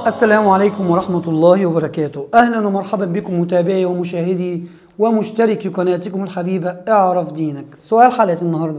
السلام عليكم ورحمة الله وبركاته أهلا ومرحبا بكم متابعي ومشاهدي ومشتركي قناتكم الحبيبة اعرف دينك سؤال حلقة النهاردة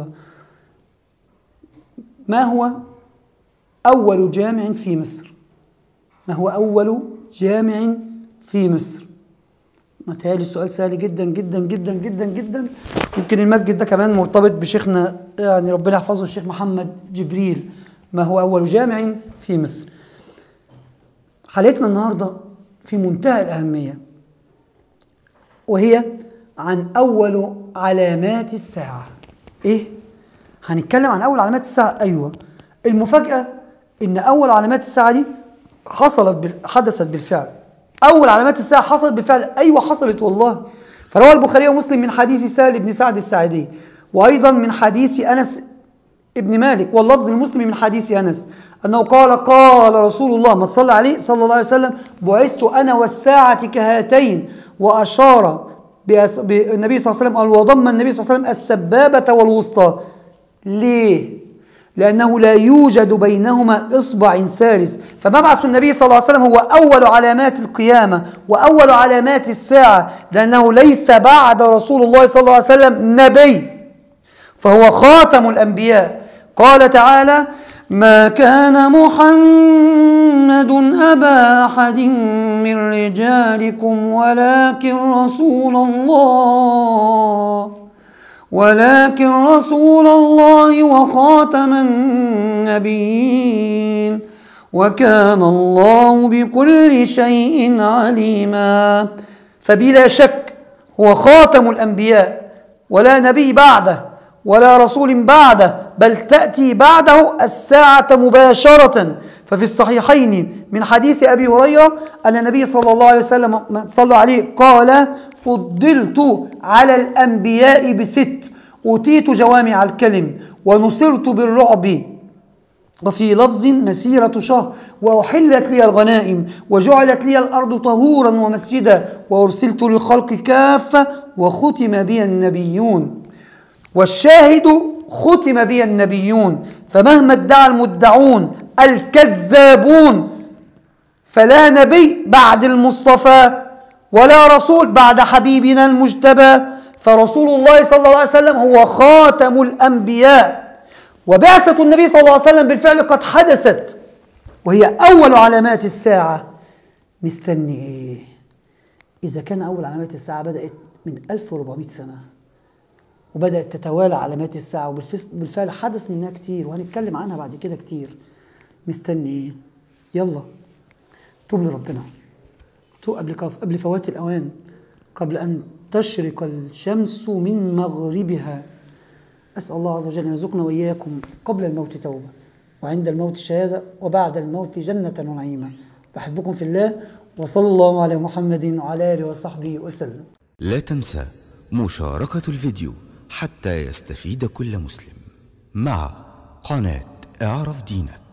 ما هو أول جامع في مصر ما هو أول جامع في مصر متهيألي السؤال سهل جدا جدا جدا جدا جدا يمكن المسجد ده كمان مرتبط بشيخنا يعني ربنا يحفظه الشيخ محمد جبريل ما هو أول جامع في مصر حلقتنا النهارده في منتهى الأهمية وهي عن أول علامات الساعة إيه؟ هنتكلم عن أول علامات الساعة أيوه المفاجأة إن أول علامات الساعة دي حصلت بال... حدثت بالفعل أول علامات الساعة حصلت بالفعل أيوه حصلت والله فروى البخاري ومسلم من حديث سهل بن سعد الساعدي وأيضا من حديث أنس ابن مالك واللفظ المسلم من حديث انس انه قال قال رسول الله ما تصلى عليه صلى الله عليه وسلم بعثت انا والساعه كهاتين واشار بأس- بالنبي صلى الله عليه وسلم قال وضم النبي صلى الله عليه وسلم السبابه والوسطى ليه؟ لأنه لا يوجد بينهما إصبع ثالث فمبعث النبي صلى الله عليه وسلم هو أول علامات القيامة وأول علامات الساعة لأنه ليس بعد رسول الله صلى الله عليه وسلم نبي فهو خاتم الأنبياء قال تعالى ما كان محمد أبا أحد من رجالكم ولكن رسول الله ولكن رسول الله وخاتم النبيين وكان الله بكل شيء عليما فبلا شك هو خاتم الأنبياء ولا نبي بعده ولا رسول بعده بل تأتي بعده الساعة مباشرة ففي الصحيحين من حديث أبي هريرة أن النبي صلى الله عليه وسلم صلى عليه قال فضلت على الأنبياء بست أوتيت جوامع الكلم ونصرت بالرعب وفي لفظ مسيرة شهر وأحلت لي الغنائم وجعلت لي الأرض طهورا ومسجدا وأرسلت للخلق كافة وختم بي النبيون والشاهد ختم بي النبيون فمهما ادعى المدعون الكذابون فلا نبي بعد المصطفى ولا رسول بعد حبيبنا المجتبى فرسول الله صلى الله عليه وسلم هو خاتم الأنبياء وبعثة النبي صلى الله عليه وسلم بالفعل قد حدثت وهي أول علامات الساعة مستني إيه؟ إذا كان أول علامات الساعة بدأت من 1400 سنة وبدأت تتوالى علامات الساعة وبالفعل حدث منها كتير وهنتكلم عنها بعد كده كتير مستني إيه؟ يلا توب لربنا توب قبل كف قبل فوات الأوان قبل أن تشرق الشمس من مغربها أسأل الله عز وجل أن يرزقنا وإياكم قبل الموت توبة وعند الموت شهادة وبعد الموت جنة ونعيما بحبكم في الله وصلى الله على محمد وعلى آله وصحبه وسلم لا تنسى مشاركة الفيديو حتى يستفيد كل مسلم مع قناة اعرف دينك